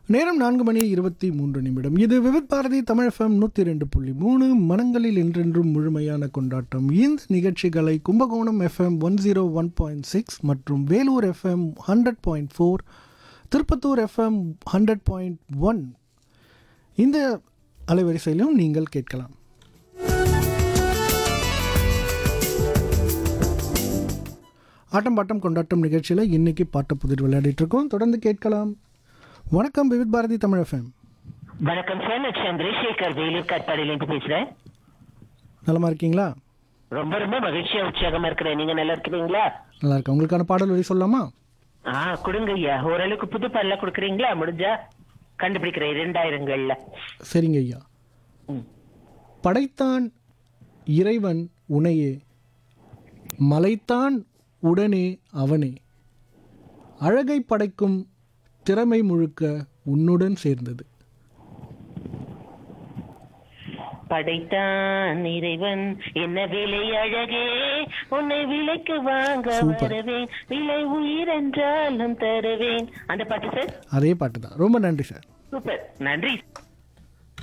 நேரம் நான்கு மணி இருபத்தி மூன்று நிமிடம் இது விவித் பாரதி தமிழ் எஃப்எம் நூற்றி ரெண்டு புள்ளி மூணு மனங்களில் என்றென்றும் முழுமையான கொண்டாட்டம் இந்த நிகழ்ச்சிகளை Kumbakonam FM one zero one point six மற்றும் Vellore FM hundred point four Tiruppathur FM hundred point one இந்த அலைவரிசையிலும் நீங்கள் கேட்கலாம் ஆட்டம் பாட்டம் கொண்டாட்டம் நிகழ்ச்சியில் இன்னைக்கு பாட்டு புதிர் விளையாடிட்டு இருக்கோம் தொடர்ந்து கேட்கலாம் வணக்கம் விவித் பாரதி தமிழ் எஃப்எம் வணக்கம் சார் நான் சந்திரசேகர் வேலூர் காட்பாடியிலேருந்து பேசுறேன் நலமா இருக்கீங்களா ரொம்ப ரொம்ப மகிழ்ச்சியா உற்சாகமா இருக்கிறேன் நீங்க நல்லா இருக்கிறீங்களா நல்லா இருக்கேன் உங்களுக்கான பாடல் வரி சொல்லலாமா ஆ கொடுங்க ஐயா ஓரளவுக்கு புது பாடல கொடுக்குறீங்களா முடிஞ்சா கண்டுபிடிக்கிறேன் இரண்டாயிரங்கள்ல சரிங்க ஐயா ம். படைத்தான் இறைவன் உனையே மலைத்தான் உடனே அவனே அழகை படைக்கும் திறமை முழுக்க உன்னுடன் சேர்ந்தது படைத்தான் இறைவன் என்ன விலை அழகே உன்னை விலைக்கு வாங்க சூப்பர். வருவேன் விலை உயிர் என்றாலும் தருவேன் அந்த பாட்டு சார் அதே பாட்டு தான் ரொம்ப நன்றி சார் சூப்பர் நன்றி